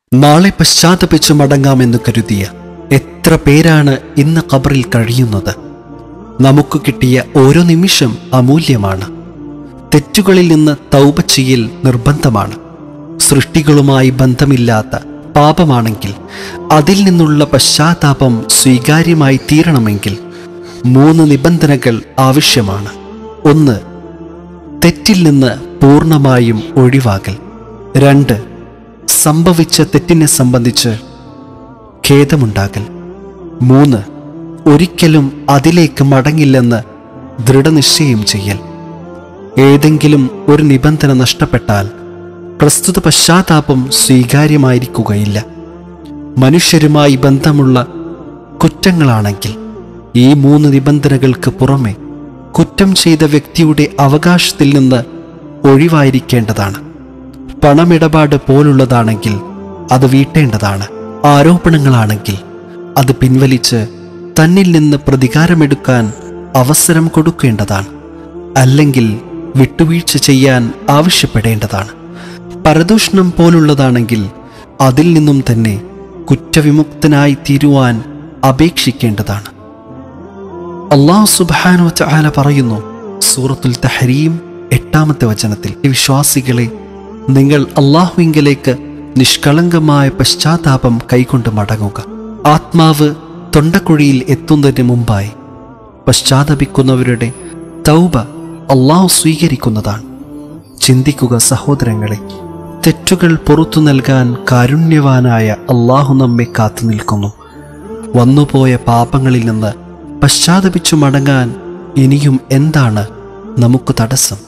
നാളെ പശ്ചാത്തപിച്ചു മടങ്ങാമെന്ന് കരുതിയ എത്ര പേരാണ് ഇന്ന് ഖബറിൽ കഴിയുന്നത് നമുക്ക് കിട്ടിയ ഓരോ നിമിഷം അമൂല്യമാണ് തെറ്റുകളിൽ നിന്ന് തൗബ ചെയ്യൽ നിർബന്ധമാണ് സൃഷ്ടികളുമായി ബന്ധമില്ലാത്ത പാപമാണെങ്കിൽ അതിൽ നിന്നുള്ള പശ്ചാത്താപം സ്വീകാര്യമായി തീരണമെങ്കിൽ മൂന്ന് നിബന്ധനകൾ ആവശ്യമാണ് ഒന്ന് തെറ്റിൽ നിന്ന് പൂർണ്ണമായും ഒഴിവാകൽ രണ്ട് സംഭവിച്ച തെറ്റിനെ സംബന്ധിച്ച് ഖേദമുണ്ടാകൽ മൂന്ന് ഒരിക്കലും അതിലേക്ക് മടങ്ങില്ലെന്ന് ദൃഢനിശ്ചയം ചെയ്യൽ ഏതെങ്കിലും ഒരു നിബന്ധന നഷ്ടപ്പെട്ടാൽ പ്രസ്തുത പശ്ചാത്താപം സ്വീകാര്യമായിരിക്കുകയില്ല മനുഷ്യരുമായി ബന്ധമുള്ള കുറ്റങ്ങളാണെങ്കിൽ ഈ മൂന്ന് നിബന്ധനകൾക്ക് പുറമെ കുറ്റം ചെയ്ത വ്യക്തിയുടെ അവകാശത്തിൽ നിന്ന് ഒഴിവായിരിക്കേണ്ടതാണ് പണമിടപാട് പോലുള്ളതാണെങ്കിൽ അത് വീട്ടേണ്ടതാണ് ആരോപണങ്ങളാണെങ്കിൽ അത് പിൻവലിച്ച് തന്നിൽ നിന്ന് പ്രതികാരമെടുക്കാൻ അവസരം കൊടുക്കേണ്ടതാണ് അല്ലെങ്കിൽ വിട്ടുവീഴ്ച ചെയ്യാൻ ആവശ്യപ്പെടേണ്ടതാണ് പരദൂഷണം പോലുള്ളതാണെങ്കിൽ അതിൽ നിന്നും തന്നെ കുറ്റവിമുക്തനായി തീരുവാൻ അപേക്ഷിക്കേണ്ടതാണ് അള്ളാഹു സുബാനു ചാല പറയുന്നു സൂറത്തുൽ തഹരീം എട്ടാമത്തെ വചനത്തിൽ വിശ്വാസികളെ നിങ്ങൾ അള്ളാഹുവിങ്കലേക്ക് നിഷ്കളങ്കമായ പശ്ചാത്താപം കൈകൊണ്ട് മടങ്ങുക ആത്മാവ് തൊണ്ടക്കുഴിയിൽ എത്തുന്നതിന് മുമ്പായി പശ്ചാത്തപിക്കുന്നവരുടെ തൗബ അള്ളാഹു സ്വീകരിക്കുന്നതാണ് ചിന്തിക്കുക സഹോദരങ്ങളെ തെറ്റുകൾ പുറത്തു നൽകാൻ കാരുണ്യവാനായ അള്ളാഹു നമ്മെ കാത്തു നിൽക്കുന്നു വന്നുപോയ പാപങ്ങളിൽ നിന്ന് പശ്ചാത്തപിച്ചു മടങ്ങാൻ ഇനിയും എന്താണ് നമുക്ക് തടസ്സം